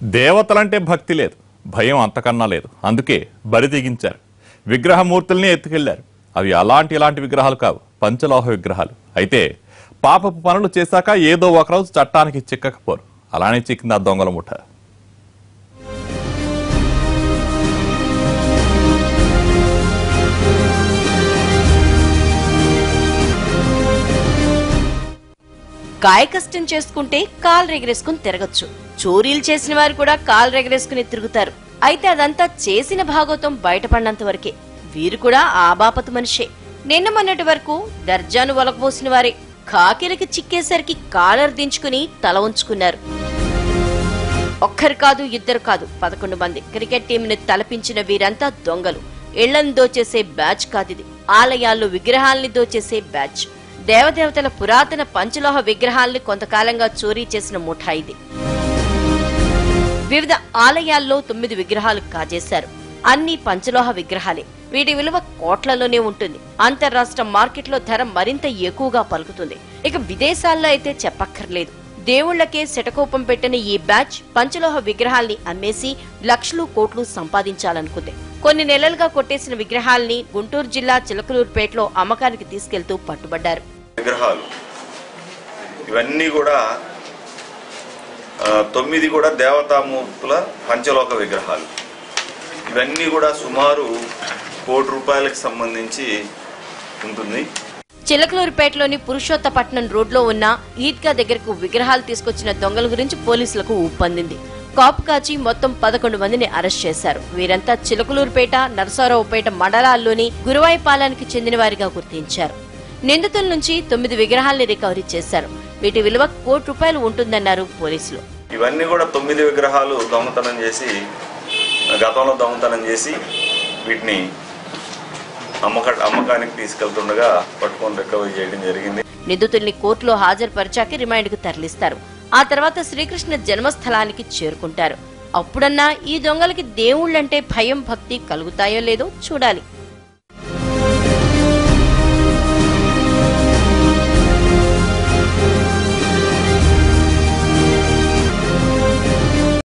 దేవతలంటే భక్తి లేదు భయం అంతకన్నా లేదు అందుకే బరి తెగించారు విగ్రహమూర్తుల్ని ఎత్తుకెళ్లారు అవి అలాంటి ఇలాంటి విగ్రహాలు కావు పంచలోహ విగ్రహాలు అయితే పాపపు పనులు చేశాక ఏదో ఒకరోజు చట్టానికి చిక్కకపోరు అలానే చిక్కింది ఆ దొంగల ముఠ కాయకష్టం చేసుకుంటే కాలు రెగరేసుకుని తిరగచ్చు చోరీలు చేసిన వారు కూడా కాలు రెగరేసుకుని తిరుగుతారు అయితే అదంతా చేసిన భాగోతం బయటపడినంత వరకే వీరు కూడా ఆ బాపతు మనిషే నిన్న మొన్నటి వరకు దర్జాను వలకపోసిన వారే కాకిలకి చిక్కేసరికి కాలర్ దించుకుని తల ఉంచుకున్నారు ఒక్కరు కాదు ఇద్దరు కాదు పదకొండు మంది క్రికెట్ టీంని తలపించిన వీరంతా దొంగలు ఇళ్లను దోచేసే బ్యాచ్ కాదిది ఆలయాల్లో విగ్రహాల్ని దోచేసే బ్యాచ్ దేవదేవతల పురాతన పంచలోహ విగ్రహాల్ని కొంతకాలంగా చోరీ చేసిన ముఠా ఇది వివిధ ఆలయాల్లో తొమ్మిది విగ్రహాలు కాజేశారు అన్ని పంచలోహ విగ్రహాలే వీటి విలువ కోట్లలోనే ఉంటుంది అంతర్రాష్ట్ర మార్కెట్లో ధర మరింత ఎక్కువగా పలుకుతుంది ఇక విదేశాల్లో అయితే చెప్పక్కర్లేదు దేవుళ్లకే శటకోపం పెట్టిన ఈ బ్యాచ్ పంచలోహ విగ్రహాల్ని అమ్మేసి లక్షలు కోట్లు సంపాదించాలనుకుంది కొన్ని నెలలుగా కొట్టేసిన విగ్రహాల్ని గుంటూరు జిల్లా చిలకలూరుపేటలో అమ్మకానికి తీసుకెళ్తూ పట్టుబడ్డారు విగ్రహాలు ఇవన్నీ కూడా ఆ, తొమ్మిది కూడా దేవతామూర్తుల పంచలోక విగ్రహాలు ఇవన్నీ కూడా సుమారు కోటి రూపాయలకు సంబంధించి ఉంటుంది చిలకలూరుపేటలోని పురుషోత్తపట్నం రోడ్లో ఉన్న ఈద్గా దగ్గరకు విగ్రహాలు తీసుకొచ్చిన దొంగల గురించి పోలీసులకు ఊపందింది కాపు కాచి మొత్తం పదకొండు మందిని అరెస్ట్ చేశారు వీరంతా చిలకలూరుపేట నరసరావుపేట మండలాల్లోని గురువాయిపాలెనికి చెందిన వారిగా గుర్తించారు నిందితుల నుంచి తొమ్మిది విగ్రహాల్ని రికవరీ చేశారు వీటి విలువ కోటి రూపాయలు ఉంటుందన్నారు పోలీసులు ఇవన్నీ కూడా తొమ్మిది విగ్రహాలు దొంగతనం చేసి గతంలో దొంగతనం చేసి వీటిని అమ్మక అమ్మకానికి తీసుకెళ్తుండగా పట్టుకొని రికవరీ చేయడం జరిగింది నిందితుల్ని కోర్టులో హాజరుపరిచాక రిమాండ్కు తరలిస్తారు ఆ తర్వాత శ్రీకృష్ణ జన్మస్థలానికి చేరుకుంటారు అప్పుడన్నా ఈ దొంగలకి దేవుళ్ళంటే భయం భక్తి కలుగుతాయో లేదో చూడాలి